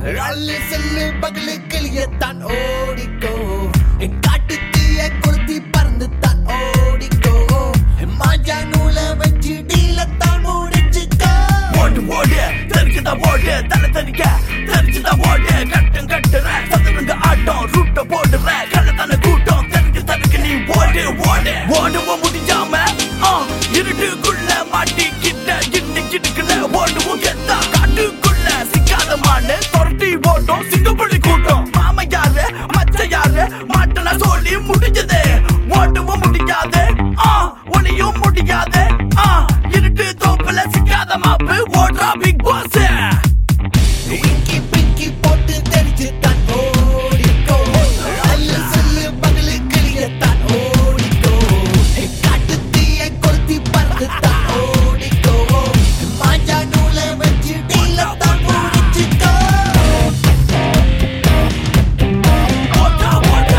அள்ளு cell பகலு கிளியத்தான் ஓடிக்கோ என் காட்டு தீய கொளுத்தி பறந்து தான் ஓடிக்கோ என் மாஜா நூலை வச்சு டீலத்தான் முடிச்சுக்கோ ஓடு ஓடு தெரிஞ்சுதா ஓடு தலை தனிக்க தெரிஞ்சுதா ஓடு கட்டும் கட்டுற சதுரங்க ஆட்டம் ரூட்ட போடுற கள்ளத்தன கூட்டம் தெரிஞ்சு தனக்கு நீ ஓடு ஓடு ஓடுவோம் முடிஞ்சாம ஆ, இருட்டுக்குள்ள மாட்டிக்கிட்ட இன்னைக்கு இருக்கிற ஓடுவோம் கெத்தா காட்டுக்குள்ள சிக்காத மானு துரட்டி ஓட்டம் சிங்கப்பள்ளி கூட்டம் மாம யாரு மச்ச யாரு மாட்டனா சொல்லி முடிஞ்சது ஓடுவோம் முடியாது ஆ ஒளியும் முடியாது ஆ இருட்டு தோப்புல சிக்காத மாப்பு ஓடுறா பிக் பாஸ் இங்கி பிங்கி போட்டு தெரிச்சு தான் ஓடிக்கோ அள்ளு செல்லு பகலு கிளியத்தான் ஓடிக்கோ என் காட்டு தீய கொளுத்தி பறந்து தான் ஓடிக்கோ என் மாஜா நூலை வச்சு டீலத்தான் முடிச்சுக்கோ ஓட்டா ஓட்டா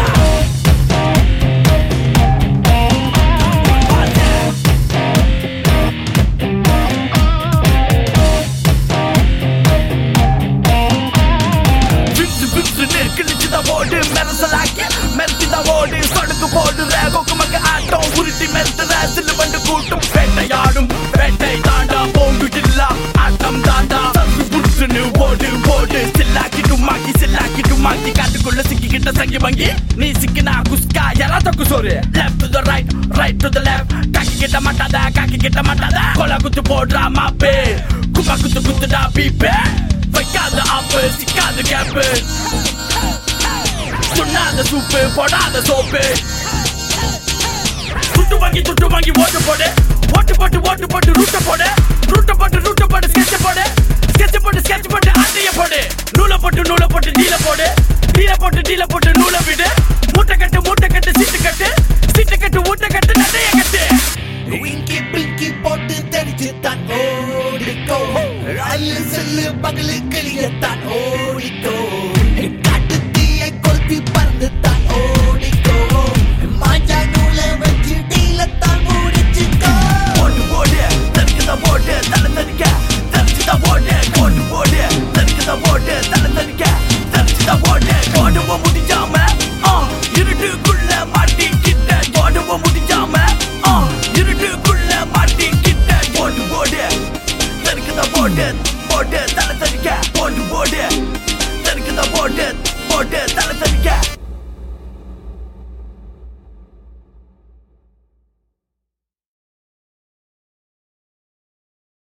பிப்சு பிப்சுன்னு கிழிச்சுதா ஓடு மெரசலாக்கி மெரட்டிதா ஓடு சொடுக்கு போடுற கொக்குமக்க ஆட்டம் உருட்டி மெரட்டுற சில்லு வண்டு கூட்டம் வேட்டையாடும் வேட்டை தாண்டா போங்கு இல்லா ஆட்டம் தாண்டா சந்து புடிச்சுன்னு ஓடு ஓடு சில்லாக்கி டுமாக்கி சில்லாக்கி டுமாக்கி காட்டுக்குள்ள சிக்கிக்கிட்ட சங்கி வங்கி நீ சிக்கினா குஸ்கா யாரா தக்கு சோறு left to the right right to the left காக்கி கிட்ட மாட்டாத காக்கி கிட்ட மாட்டாத கொலை குத்து போடுறா மாப்பே குமா குத்து குத்துடா பீப்பே வைக்காத ஆப்பு சிக்காத கேப்பு சொன்னாத சூப்பு போடாத சோப்பு துட்டு வாங்கி துட்டு வாங்கி ஓட்டு போடு ஓட்டு போட்டு ஓட்டு போட்டு ரூட்ட போடு ரூட்ட போட்டு ரூட்ட போட்டு ஸ்கெட்ச் போடு ஸ்கெட்ச் போட்டு ஸ்கெட்ச் போட்டு ஆட்டைய போடு நூலை போட்டு நூலை போட்டு டீல போடு டீல போட்டு டீல போட்டு நூலை விடு மூட்டை கட்டு மூட்டை கட்டு சீட்டு கட்டு சீட்டு கட்டு மூட்டை கட்டு நடைய கட்டு இங்கி பிங்கி போட்டு தெரிச்சு தான் ஓடிக்கோ அள்ளு செல்லு பகலு கிளியத்தான்